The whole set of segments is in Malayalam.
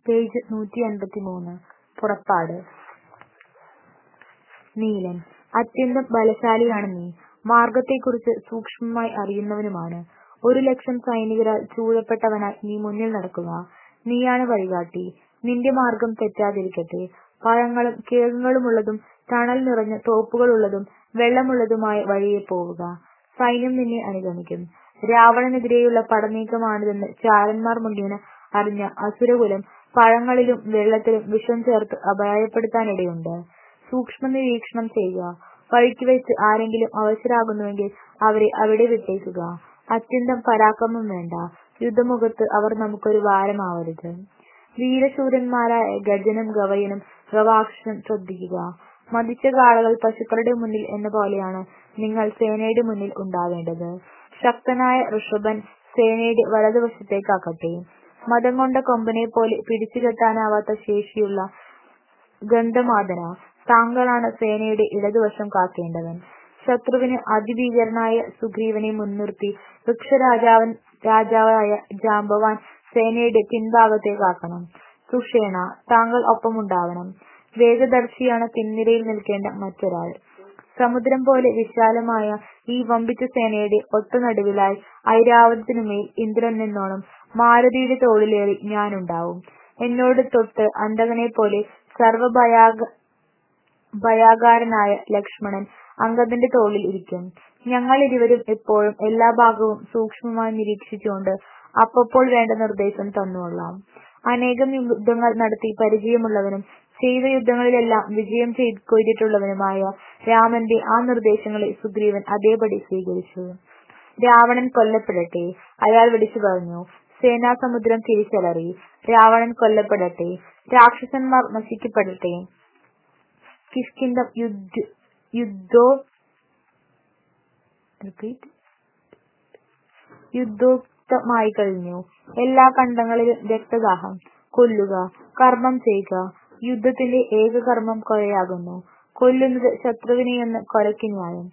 പേജ് നൂറ്റിയൻപത്തിമൂന്ന് പുറപ്പാട് നീലൻ അത്യന്തം ബലശാലിയാണ് നീ മാർഗ്ഗത്തെക്കുറിച്ച് സൂക്ഷ്മമായി അറിയുന്നവനുമാണ് ഒരു ലക്ഷം സൈനികരാൽ ചൂഴപ്പെട്ടവനായി നീ മുന്നിൽ നടക്കുക നീയാണ് വഴികാട്ടി നിന്റെ മാർഗ്ഗം തെറ്റാതിരിക്കട്ടെ പഴങ്ങളും കിഴങ്ങുകളുമുള്ളതും തണൽ നിറഞ്ഞ തോപ്പുകളുള്ളതും വെള്ളമുള്ളതുമായ വഴിയെ പോവുക സൈന്യം നിന്നെ അനുഗമിക്കും രാവണനെതിരെയുള്ള പടനീക്കമാണിതെന്ന് ചാരന്മാർ മുഖേന അറിഞ്ഞ അസുരകുലം പഴങ്ങളിലും വെള്ളത്തിലും വിഷം ചേർത്ത് അപായപ്പെടുത്താനിടയുണ്ട് സൂക്ഷ്മനിരീക്ഷണം ചെയ്യുക വഴിക്കുവെച്ച് ആരെങ്കിലും അവശരാകുന്നുവെങ്കിൽ അവരെ അവിടെ വിട്ടേക്കുക അത്യന്തം പരാക്രമം വേണ്ട യുദ്ധമുഖത്ത് അവർ നമുക്കൊരു ഭാരമാവരുത് വീരശൂരന്മാരായ ഗജനും ഗവയനും ഗവാക്ഷനും ശ്രദ്ധിക്കുക മതിച്ച കാളകൾ പശുക്കളുടെ മുന്നിൽ എന്ന പോലെയാണ് നിങ്ങൾ സേനയുടെ മുന്നിൽ ഉണ്ടാവേണ്ടത് ശക്തനായ ഋഷഭൻ സേനയുടെ വലതുവശത്തേക്കാക്കട്ടെ മദം കൊണ്ട കൊമ്പനെ പോലെ പിടിച്ചുകെട്ടാനാവാത്ത ശേഷിയുള്ള ഗന്ധമാദന താങ്കളാണ് സേനയുടെ ഇടതുവശം കാക്കേണ്ടവൻ ശത്രുവിന് അതിഭീകരനായ സുഗ്രീവനെ മുൻനിർത്തി വൃക്ഷരാജാവൻ രാജാവായ ജാംബവാൻ സേനയുടെ പിൻഭാഗത്തേക്കാക്കണം സുഷേണ താങ്കൾ ഒപ്പമുണ്ടാവണം വേഗദർശിയാണ് പിൻനിരയിൽ നിൽക്കേണ്ട മറ്റൊരാൾ സമുദ്രം പോലെ വിശാലമായ ഈ വമ്പിച്ച സേനയുടെ ഒത്തുനടുവിലായി ഐരാവതത്തിനുമേൽ ഇന്ദ്രൻ നിന്നോണം മാരുതിയുടെ തോളിലേറി ഞാനുണ്ടാവും എന്നോട് തൊട്ട് അന്തകനെ പോലെ സർവഭയാക ഭയാകാരനായ ലക്ഷ്മണൻ അങ്കദന്റെ തോളിൽ ഇരിക്കും ഞങ്ങൾ ഇരുവരും എപ്പോഴും എല്ലാ ഭാഗവും സൂക്ഷ്മമായി നിരീക്ഷിച്ചുകൊണ്ട് അപ്പപ്പോൾ വേണ്ട നിർദ്ദേശം തന്നുകൊള്ളാം അനേകം യുദ്ധങ്ങൾ നടത്തി പരിചയമുള്ളവനും ചെയ്ത യുദ്ധങ്ങളിലെല്ലാം വിജയം കൊയ്തിട്ടുള്ളവനുമായ രാമന്റെ ആ നിർദ്ദേശങ്ങളെ സുഗ്രീവൻ അതേപടി സ്വീകരിച്ചു രാവണൻ കൊല്ലപ്പെടട്ടെ അയാൾ വിളിച്ചു പറഞ്ഞു സേനാസമുദ്രം തിരിച്ചലറി രാവണൻ കൊല്ലപ്പെടട്ടെ രാക്ഷസന്മാർ നശിക്കപ്പെടട്ടെ കിഷ്കിന്ധം യുദ്ധ യുദ്ധോ റിപ്പീറ്റ് യുദ്ധോക്തമായി കഴിഞ്ഞു എല്ലാ കണ്ടങ്ങളിലും രക്തദാഹം കൊല്ലുക കർമ്മം ചെയ്യുക യുദ്ധത്തിന്റെ ഏക കർമ്മം കൊലയാകുന്നു കൊല്ലുന്നത് ശത്രുവിനെയെന്ന് കൊലയ്ക്ക് ന്യായം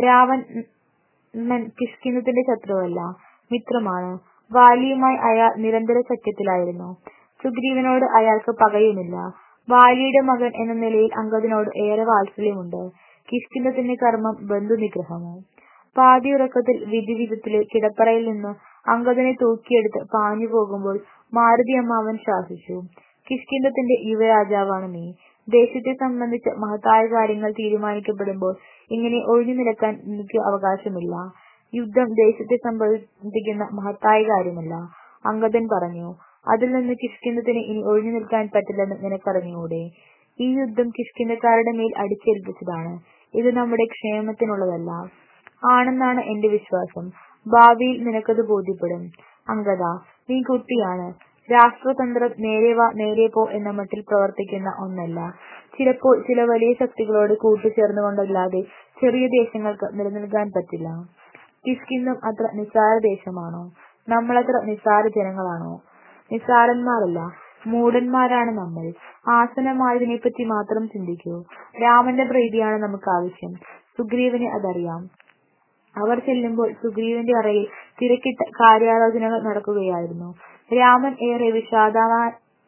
രാവണൻ കിഷ്കിന്ധത്തിന്റെ ശത്രുവല്ല മിത്രമാണ് വാലിയുമായി അയാൾ നിരന്തര സഖ്യത്തിലായിരുന്നു സുഗ്രീവനോട് അയാൾക്ക് പകയുമില്ല വാലിയുടെ മകൻ എന്ന നിലയിൽ അങ്കദനോട് ഏറെ വാത്സല്യമുണ്ട് കിഷ്കിന്ധത്തിന്റെ കർമ്മം ബന്ധുനിഗ്രഹമോ പാതിയുറക്കത്തിൽ വിധിവിധത്തിലെ കിടപ്പറയിൽ നിന്ന് അങ്കദനെ തൂക്കിയെടുത്ത് പാഞ്ഞു പോകുമ്പോൾ മാരുതി അമ്മാവൻ ശാസിച്ചു കിഷ്കിന്ധത്തിന്റെ യുവരാജാവാണ് നീ ദേശത്തെ സംബന്ധിച്ച മഹത്തായ കാര്യങ്ങൾ തീരുമാനിക്കപ്പെടുമ്പോൾ ഇങ്ങനെ ഒഴിഞ്ഞു നിൽക്കാൻ എനിക്ക് അവകാശമില്ല യുദ്ധം ദേശത്തെ സംബന്ധിക്കുന്ന മഹത്തായ കാര്യമല്ല അങ്കദൻ പറഞ്ഞു അതിൽ നിന്ന് കിഷ്കിന്ധത്തിന് ഇനി ഒഴിഞ്ഞു നിൽക്കാൻ പറ്റില്ലെന്ന് നിനക്കറിഞ്ഞൂടെ ഈ യുദ്ധം കിഷ്കിന്ധക്കാരുടെ മേൽ അടിച്ചേൽപ്പിച്ചതാണ് ഇത് നമ്മുടെ ക്ഷേമത്തിനുള്ളതല്ല ആണെന്നാണ് എന്റെ വിശ്വാസം ഭാവിയിൽ നിനക്കത് ബോധ്യപ്പെടും അങ്കദ നീ കുട്ടിയാണ് രാഷ്ട്രതന്ത്രം നേരെ വാ നേരെ പോ എന്ന മട്ടിൽ പ്രവർത്തിക്കുന്ന ഒന്നല്ല ചിലപ്പോൾ ചില വലിയ ശക്തികളോട് കൂട്ടുചേർന്നുകൊണ്ടല്ലാതെ ചെറിയ ദേശങ്ങൾക്ക് നിലനിൽക്കാൻ പറ്റില്ല കിഷ്കിന്ധം അത്ര നിസ്സാര ദേശമാണോ നമ്മളത്ര നിസ്സാര ജനങ്ങളാണോ നിസ്സാരന്മാരല്ല മൂഢന്മാരാണ് നമ്മൾ ആസനമായതിനെപ്പറ്റി മാത്രം ചിന്തിക്കൂ രാമന്റെ പ്രീതിയാണ് നമുക്ക് ആവശ്യം സുഗ്രീവന് അതറിയാം അവർ ചെല്ലുമ്പോൾ സുഗ്രീവന്റെ അറയിൽ തിരക്കിട്ട കാര്യാലോചനകൾ നടക്കുകയായിരുന്നു രാമൻ ഏറെ വിഷാദവാ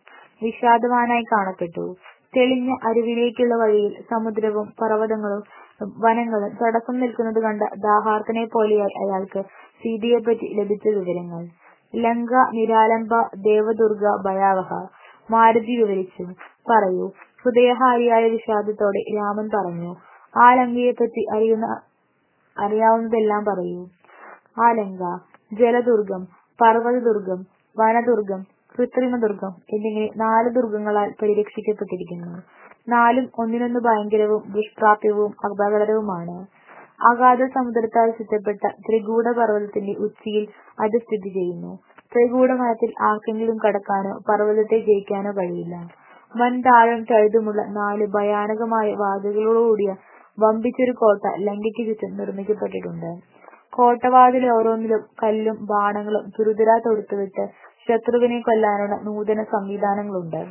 വിഷാദവാനായി കാണപ്പെട്ടു തെളിഞ്ഞ അരുവിലേക്കുള്ള വഴിയിൽ സമുദ്രവും പർവ്വതങ്ങളും വനങ്ങളും തടസ്സം നിൽക്കുന്നത് കണ്ട ദാഹാർത്തനെ പോലെയായി അയാൾക്ക് സീതയെപ്പറ്റി ലഭിച്ച വിവരങ്ങൾ ലങ്ക നിരാലംബ ദേവദുർഗ ഭയാവഹ മാരുതി വിവരിച്ചു പറയൂ ഹൃദയഹാരിയായ വിഷാദത്തോടെ രാമൻ പറഞ്ഞു ആ ലങ്കയെപ്പറ്റി അറിയുന്ന അറിയാവുന്നതെല്ലാം പറയൂ ആ ലങ്ക ജലദുർഗം പർവ്വതദുർഗം വനദുർഗം കൃത്രിമദുർഗം എന്നിങ്ങനെ നാല് ദുർഗങ്ങളാൽ പരിരക്ഷിക്കപ്പെട്ടിരിക്കുന്നു നാലും ഒന്നിനൊന്ന് ഭയങ്കരവും ദുഷ്പ്രാപ്യവും അപകടകരവുമാണ് അഗാധ സമുദ്രത്താൽ ചുറ്റപ്പെട്ട ത്രികൂട പർവ്വതത്തിന്റെ ഉച്ചിയിൽ അത് സ്ഥിതി ചെയ്യുന്നു ത്രികൂടമരത്തിൽ ആർക്കെങ്കിലും കടക്കാനോ പർവ്വതത്തെ ജയിക്കാനോ കഴിയില്ല വൻ താഴം തഴുതുമുള്ള നാല് ഭയാനകമായ വാതിലുകളോടുകൂടിയ വമ്പിച്ചൊരു കോട്ട ലങ്കയ്ക്ക് ചുറ്റും നിർമ്മിക്കപ്പെട്ടിട്ടുണ്ട് കോട്ടവാതിൽ ഓരോന്നിലും കല്ലും ബാണങ്ങളും തുരുതുരാ തൊടുത്തുവിട്ട് ശത്രുവിനെ കൊല്ലാനുള്ള നൂതന സംവിധാനങ്ങളുണ്ട്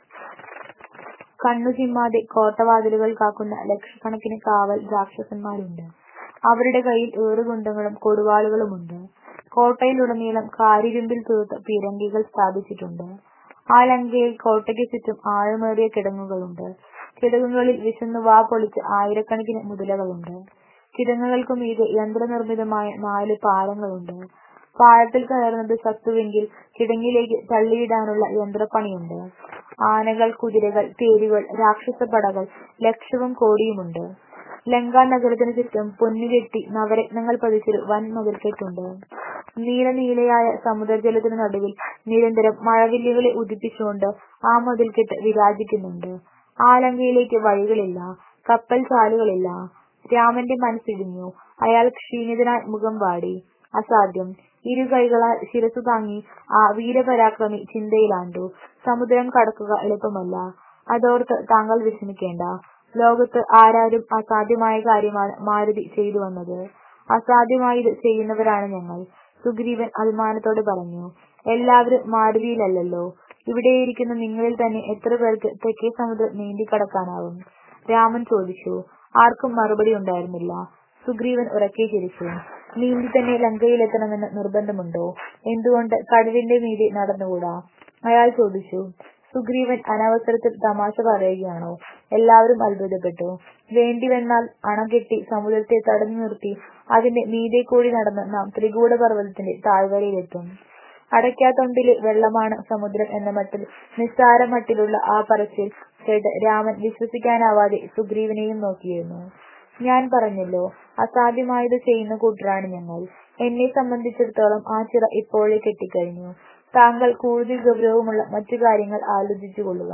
കണ്ണു ചിമ്മാതെ കോട്ടവാതിലുകൾ കാക്കുന്ന ലക്ഷക്കണക്കിന് കാവൽ രാക്ഷസന്മാരുണ്ട് അവരുടെ കയ്യിൽ ഏറുകുന്തങ്ങളും കൊടുവാളുകളുമുണ്ട് കോട്ടയിലുടനീളം കാരിരുമ്പിൽ തീർത്ത പീരങ്കികൾ സ്ഥാപിച്ചിട്ടുണ്ട് ആ ലങ്കയിൽ കോട്ടയ്ക്ക് ചുറ്റും ആഴമേറിയ കിടങ്ങുകളുണ്ട്. കിടങ്ങുകളിൽ വിശന്നു വാ പൊളിച്ച ആയിരക്കണക്കിന് മുതലകളുണ്ട്. കിടങ്ങുകൾക്കു മീതെ യന്ത്രനിർമ്മിതമായ നാലു പാലങ്ങളുണ്ട്. പാലത്തിൽ കയറുന്നത് ശത്രുവെങ്കിൽ കിടങ്ങിലേക്ക് തള്ളിയിടാനുള്ള യന്ത്രപ്പണിയുണ്ട്. ആനകൾ, കുതിരകൾ, തേരുകൾ, രാക്ഷസപ്പടകൾ ലക്ഷവും കോടിയുമുണ്ട്. ലങ്കാനഗരത്തിനു ചുറ്റും പൊന്നുകെട്ടി നവരത്നങ്ങൾ പതിച്ചൊരു വൻ മതിൽക്കെട്ടുണ്ട്. നീലനീലയായ സമുദ്രജലത്തിനു നടുവിൽ നിരന്തരം മഴവില്ലുകളെ ഉദിപ്പിച്ചുകൊണ്ട് ആ മതിൽക്കെട്ട് വിരാജിക്കുന്നുണ്ട്. ആ ലങ്കയിലേക്ക് വഴികളില്ല. കപ്പൽചാലുകളില്ല. രാമന്റെ മനസ്സിടിഞ്ഞു. അയാൾ ക്ഷീണിതനായി മുഖം വാടി. അസാധ്യം. ഇരുകൈകളാൽ ശിരസ്സു താങ്ങി ആ വീരപരാക്രമി ചിന്തയിലാണ്ടു. സമുദ്രം കടക്കുക എളുപ്പമല്ല. അതോർത്ത് താങ്കൾ വിഷമിക്കേണ്ട. ലോകത്ത് ആരാലും അസാധ്യമായ കാര്യമാണ് മാരുതി ചെയ്തുവന്നത്. അസാധ്യമായത് ചെയ്യുന്നവരാണ് ഞങ്ങൾ സുഗ്രീവൻ അഭിമാനത്തോടെ പറഞ്ഞു. എല്ലാവരും മാരുതിയിലല്ലല്ലോ. ഇവിടെയിരിക്കുന്ന നിങ്ങളിൽ തന്നെ എത്രപേർക്ക് തെക്കേ സമുദ്രം നീന്തിക്കടക്കാനാവും? രാമൻ ചോദിച്ചു. ആർക്കും മറുപടിയുണ്ടായിരുന്നില്ല. സുഗ്രീവൻ ഉറക്കെ ചിരിച്ചു. നീന്തിത്തന്നെ ലങ്കയിലെത്തണമെന്ന് നിർബന്ധമുണ്ടോ? എന്തുകൊണ്ട് കടലിന്റെ മീതെ നടന്നുകൂടാ? അയാൾ ചോദിച്ചു. സുഗ്രീവൻ അനവസരത്തിൽ തമാശ പറയുകയാണോ? എല്ലാവരും അത്ഭുതപ്പെട്ടു. വേണ്ടിവന്നാൽ അണകെട്ടി സമുദ്രത്തെ തടഞ്ഞു നിർത്തി അതിന്റെ മീതെകൂടി നടന്ന് നാം ത്രികൂടപർവതത്തിന്റെ താഴ്വരയിലെത്തും. അടയ്ക്കാത്തൊണ്ടിലെ വെള്ളമാണ് സമുദ്രം എന്ന മട്ടിൽ നിസ്സാരമട്ടിലുള്ള ആ പറച്ചിൽ കേട്ട് രാമൻ വിശ്വസിക്കാനാവാതെ സുഗ്രീവനെയും നോക്കിയിരുന്നു. ഞാൻ പറഞ്ഞല്ലോ, അസാധ്യമായത് ചെയ്യുന്ന കൂട്ടരാണ് ഞങ്ങൾ. എന്നെ സംബന്ധിച്ചിടത്തോളം ആ ചിറ ഇപ്പോഴേ കെട്ടിക്കഴിഞ്ഞു. താങ്കൾ കൂടുതൽ ഗൗരവമുള്ള മറ്റു കാര്യങ്ങൾ ആലോചിച്ചുകൊള്ളുക.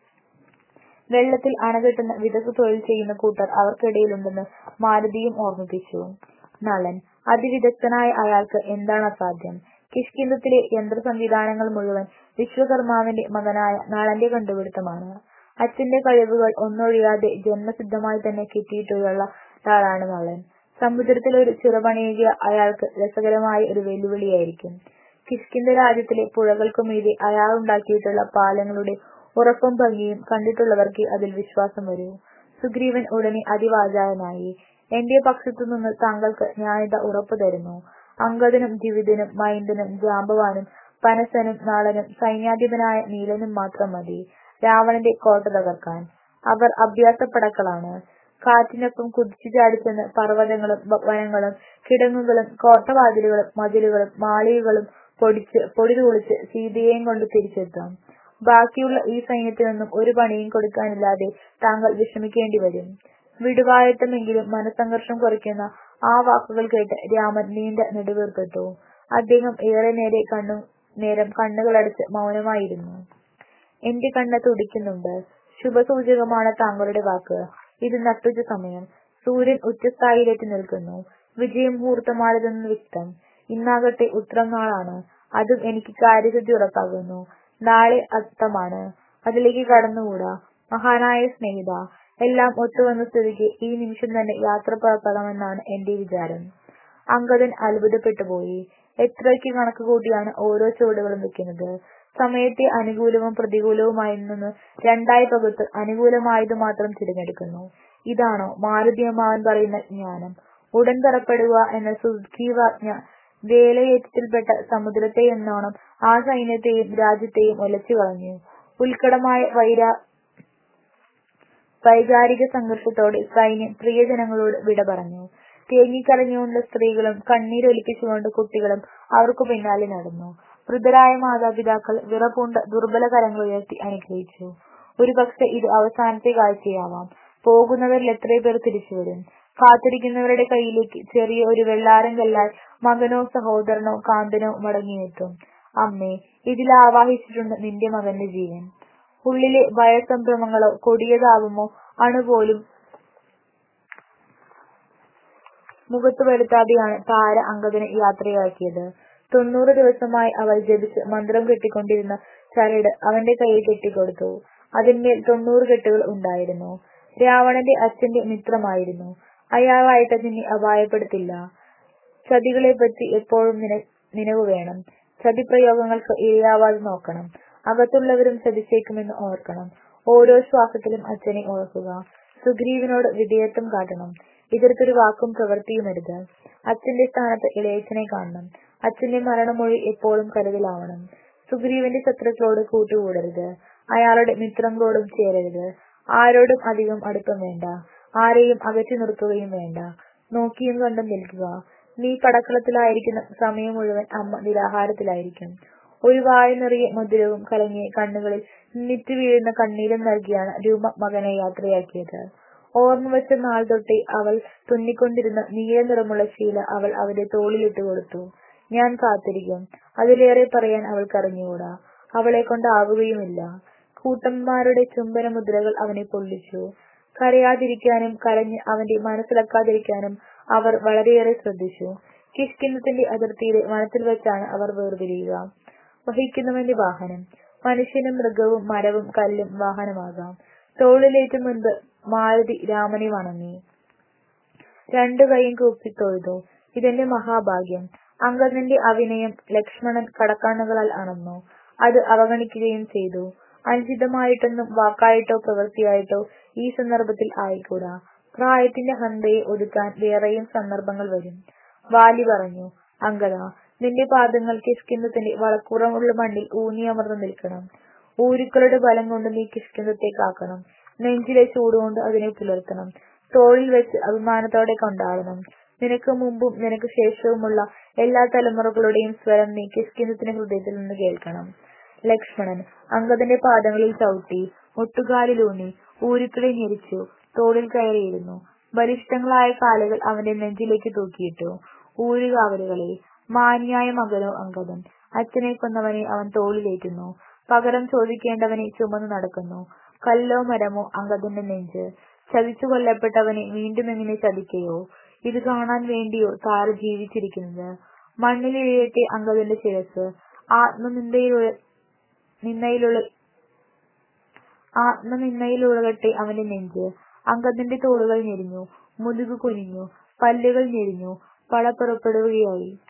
വെള്ളത്തിൽ അണകെട്ടുന്ന വിദഗ്ധ തൊഴിൽ ചെയ്യുന്ന കൂട്ടർ അവർക്കിടയിലുണ്ടെന്ന് മാരുതിയും ഓർമ്മിപ്പിച്ചു. നളൻ. അതിവിദഗ്ധനായ അയാൾക്ക് എന്താണ് അസാധ്യം? കിഷ്കിന്ധത്തിലെ യന്ത്രസംവിധാനങ്ങൾ മുഴുവൻ വിശ്വകർമ്മാവിന്റെ മകനായ നളന്റെ കണ്ടുപിടിത്തമാണ്. അച്ഛന്റെ കഴിവുകൾ ഒന്നൊഴിയാതെ ജന്മസിദ്ധമായി തന്നെ കിട്ടിയിട്ടുള്ളയാളാണ് നളൻ. സമുദ്രത്തിൽ ഒരു ചിറ പണിയുക അയാൾക്ക് രസകരമായ ഒരു വെല്ലുവിളിയായിരിക്കും. കിഷ്കിന്ധരാജ്യത്തിലെ പുഴകൾക്കുമീതെ അയാളുണ്ടാക്കിയിട്ടുള്ള പാലങ്ങളുടെ ഉറപ്പും ഭംഗിയും കണ്ടിട്ടുള്ളവർക്കേ അതിൽ വിശ്വാസം വരൂ. സുഗ്രീവൻ ഉടനെ അതിവാചാലനായി. എന്റെ പക്ഷത്തുനിന്ന് താങ്കൾക്ക് ഞാനിതാ ഉറപ്പു തരുന്നു. അംഗദനും ദ്വിവിദനും മൈന്ദനും ജാംബവാനും പനസനും നളനും സൈന്യാധിപനായ നീലനും മാത്രം മതി രാവണന്റെ കോട്ട തകർക്കാൻ. അവർ അഭ്യാസപ്പടക്കളാണ്. കാറ്റിനൊപ്പം കുതിച്ചുചാടിച്ചെന്ന് പർവതങ്ങളും വനങ്ങളും കിടങ്ങുകളും കോട്ടവാതിലുകളും മതിലുകളും മാളികകളും പൊടിച്ച് പൊടിതൂളിച്ച് സീതയെയും കൊണ്ട് തിരിച്ചെത്താം. ബാക്കിയുള്ള ഈ സൈന്യത്തിനൊന്നും ഒരു പണിയും കൊടുക്കാനില്ലാതെ താങ്കൾ വിഷമിക്കേണ്ടിവരും. വിടുവായത്തമെങ്കിലും മനസ്സംഘർഷം കുറയ്ക്കുന്ന ആ വാക്കുകൾ കേട്ട് രാമൻ നീണ്ട നെടുവീർപ്പിട്ടു. അദ്ദേഹം ഏറെ നേരം കണ്ണുകളടച്ച് മൗനമായിരുന്നു. എന്റെ കണ്ണ് തുടിക്കുന്നുണ്ട്. ശുഭസൂചകമാണ് താങ്കളുടെ വാക്ക്. ഇത് നട്ടുച്ച സമയം. സൂര്യൻ ഉച്ചസ്ഥായിയിലെത്തി നിൽക്കുന്നു. വിജയമുഹൂർത്തമാണിതെന്ന് വ്യക്തം. ഇന്നാകട്ടെ ഉത്രം നാളാണ്. അതും എനിക്ക് കാര്യസിദ്ധി ഉറപ്പാക്കുന്നു. നാളെ അത്തമാണ്. അതിലേക്ക് കടന്നുകൂടാ. മഹാനായ സ്നേഹിതാ, എല്ലാം ഒത്തുവന്ന സ്ഥിതിക്ക് ഈ നിമിഷം തന്നെ യാത്ര പുറപ്പെടാമെന്നാണ് എന്റെ വിചാരം. അംഗദൻ അത്ഭുതപ്പെട്ടുപോയി. എത്രയൊക്കെ കണക്കുകൂട്ടിയാണ് ഓരോ ചുവടുകളും വയ്ക്കുന്നത്. സമയത്തെ അനുകൂലവും പ്രതികൂലവുമെന്നൊന്ന് രണ്ടായി പകുത്ത് അനുകൂലമായതു മാത്രം തിരഞ്ഞെടുക്കുന്നു. ഇതാണോ മാരുതിയമ്മാവൻ പറയുന്ന ജ്ഞാനം? ഉടൻ പുറപ്പെടുക എന്ന സുഗ്രീവാജ്ഞ വേലയേറ്റത്തിൽപ്പെട്ട സമുദ്രത്തെയെന്നോണം ആ സൈന്യത്തെയും രാജ്യത്തെയും ഉലച്ചുകളഞ്ഞു. ഉത്കടമായ വൈകാരിക സംഘർഷത്തോടെ സൈന്യം പ്രിയജനങ്ങളോട് വിട പറഞ്ഞു. തേങ്ങിക്കരഞ്ഞുകൊണ്ട് സ്ത്രീകളും കണ്ണീരൊലിപ്പിച്ചുകൊണ്ട് കുട്ടികളും അവർക്കു പിന്നാലെ നടന്നു. വൃദ്ധരായ മാതാപിതാക്കൾ വിറപൂണ്ട ദുർബല കരങ്ങളുയർത്തി അനുഗ്രഹിച്ചു. ഒരുപക്ഷേ ഇത് അവസാനത്തെ കാഴ്ചയാവാം. പോകുന്നവരിൽ എത്രപേർ തിരിച്ചുവരും? കാത്തിരിക്കുന്നവരുടെ കൈയിലേക്ക് ചെറിയ ഒരു വെള്ളാരം കല്ലായി മകനോ സഹോദരനോ കാന്തനോ മടങ്ങിയെത്തും. അമ്മേ, ഇതിലാവാഹിച്ചിട്ടുണ്ട് നിന്റെ മകന്റെ ജീവൻ. ഉള്ളിലെ ഭയസംഭ്രമങ്ങളോ കൊടിയ താപമോ അണുപോലും മുഖത്തു വരുത്താതെയാണ് താര അംഗദനെ യാത്രയാക്കിയത്. തൊണ്ണൂറ് ദിവസമായി അവൾ ജപിച്ച് മന്ത്രം കെട്ടിക്കൊണ്ടിരുന്ന ചരട് അവന്റെ കയ്യിൽ കെട്ടിക്കൊടുത്തു. അതിന്മേൽ തൊണ്ണൂറ് കെട്ടുകൾ ഉണ്ടായിരുന്നു. രാവണന്റെ അച്ഛന്റെ മിത്രമായിരുന്നു. അയാളായിട്ട് നിന്നെ അപായപ്പെടുത്തില്ല. ചതികളെപ്പറ്റി എപ്പോഴും നിനവുവേണം. ചതിപ്രയോഗങ്ങൾക്ക് ഇരയാവാതെ നോക്കണം. അകത്തുള്ളവരും ചതിച്ചേക്കുമെന്ന് ഓർക്കണം. ഓരോ ശ്വാസത്തിലും അച്ഛനെ ഓർക്കുക. സുഗ്രീവനോട് വിധേയത്വം കാട്ടണം. എതിർത്തൊരു വാക്കും പ്രവൃത്തിയുമരുത്. അച്ഛന്റെ സ്ഥാനത്ത് ഇളയച്ഛനെ കാണണം. അച്ഛന്റെ മരണമൊഴി എപ്പോഴും കരുതലാവണം. സുഗ്രീവന്റെ ശത്രുക്കളോട് കൂട്ടുകൂടരുത് അയാളുടെ മിത്രങ്ങളോടും ചേരരുത് ആരോടും അധികം അടുപ്പം വേണ്ട ആരെയും അകറ്റി നിർത്തുകയും വേണ്ട നോക്കിയും കണ്ടും നിൽക്കുക നീ പടക്കളത്തിലായിരിക്കുന്ന സമയം മുഴുവൻ അമ്മ നിരാഹാരത്തിലായിരിക്കും ഒരു വായ നിറയെ മധുരവും കലങ്ങിയ കണ്ണുകളിൽ നിന്നിറ്റ് വീഴുന്ന കണ്ണീരും നൽകിയാണ് രൂപ മകനെ യാത്രയാക്കിയത് ഓർമ്മ വെച്ച നാൾ തൊട്ടേ അവൾ തുന്നിക്കൊണ്ടിരുന്ന നീല നിറമുള്ള ശീല അവൾ അവന്റെ തോളിലിട്ട് കൊടുത്തു ഞാൻ കാത്തിരിക്കും അതിലേറെ പറയാൻ അവൾക്കറിഞ്ഞുകൂടാ അവളെ കൊണ്ടാവുകയുമില്ല കൂട്ടന്മാരുടെ ചുംബന മുദ്രകൾ അവനെ പൊള്ളിച്ചു കരയാതിരിക്കാനും കരഞ്ഞ് അവന്റെ മനസ്സിലാക്കാതിരിക്കാനും അവർ വളരെയേറെ ശ്രദ്ധിച്ചു കിഷ്കിന്നത്തിന്റെ അതിർത്തിയിലെ വനത്തിൽ വെച്ചാണ് അവർ വേർപിരിയുക വഹിക്കുന്നവന്റെ വാഹനം മനുഷ്യനും മൃഗവും മരവും കല്ലും വാഹനമാകാം തോളിലേറ്റു മുൻപ് മാരുതി രാമനെ വണങ്ങി രണ്ടു കൈയും കൂപ്പി തൊഴുതു ഇതെന്റെ മഹാഭാഗ്യം അങ്കദന്റെ അഭിനയം ലക്ഷ്മണൻ കടക്കണ്ണുകളാൽ അണന്നു അത് അവഗണിക്കുകയും ചെയ്തു അനുചിതമായിട്ടൊന്നും വാക്കായിട്ടോ പ്രവൃത്തിയായിട്ടോ ഈ സന്ദർഭത്തിൽ ആയിക്കൂടാ പ്രായത്തിന്റെ ഹന്തയെ ഒതുക്കാൻ വേറെയും സന്ദർഭങ്ങൾ വരും വാലി പറഞ്ഞു അങ്കദ നിന്റെ പാദങ്ങൾ കിഷ്കിന്ധത്തിന്റെ വളക്കുറമുള്ള മണ്ണിൽ ഊന്നിയമർന്നു നിൽക്കണം ഊരുക്കളുടെ ബലം കൊണ്ട് നീ കിഷ്കിന്ധത്തെ കാക്കണം നെഞ്ചിലെ ചൂടുകൊണ്ട് അതിനെ പുലർത്തണം തോളിൽ വെച്ച് അഭിമാനത്തോടെ കൊണ്ടാടണം നിനക്ക് മുമ്പും നിനക്ക് ശേഷവുമുള്ള എല്ലാ തലമുറകളുടെയും സ്വരം നീ കിഷ്കിന്ധത്തിന്റെ ഹൃദയത്തിൽ നിന്ന് കേൾക്കണം ലക്ഷ്മണൻ അങ്കദന്റെ പാദങ്ങളിൽ ചവിട്ടി മുട്ടുകാലിലൂന്നി ഊരുക്കളെ ഞെരിച്ചു തോളിൽ കയറിയിരുന്നു ബലിഷ്ഠങ്ങളായ കാലുകൾ അവന്റെ നെഞ്ചിലേക്ക് തൂക്കിയിട്ടു ഊരുകാവലുകളെ മാന്യായ മകനോ അങ്കദൻ അച്ഛനെ കൊന്നവനെ അവൻ തോളിലേറ്റുന്നു പകരം ചോദിക്കേണ്ടവനെ ചുമന്നു നടക്കുന്നു കല്ലോ മരമോ അങ്കദന്റെ നെഞ്ച് ചതിച്ചു കൊല്ലപ്പെട്ടവനെ വീണ്ടും എങ്ങനെ ചതിക്കയോ ഇത് കാണാൻ വേണ്ടിയോ താര ജീവിച്ചിരിക്കുന്നത് മണ്ണിലിഴയട്ടെ അങ്കദന്റെ ശിരസ് ആത്മനിന്ദയിലുള്ള നിന്നയിലുള്ള ആത്മനിന്ദയിലുളകട്ടെ അവന്റെ നെഞ്ച് അങ്കദന്റെ തോളുകൾ ഞെരിഞ്ഞു മുതുകു കുനിഞ്ഞു പല്ലുകൾ ഞെരിഞ്ഞു പട പുറപ്പെടുകയായി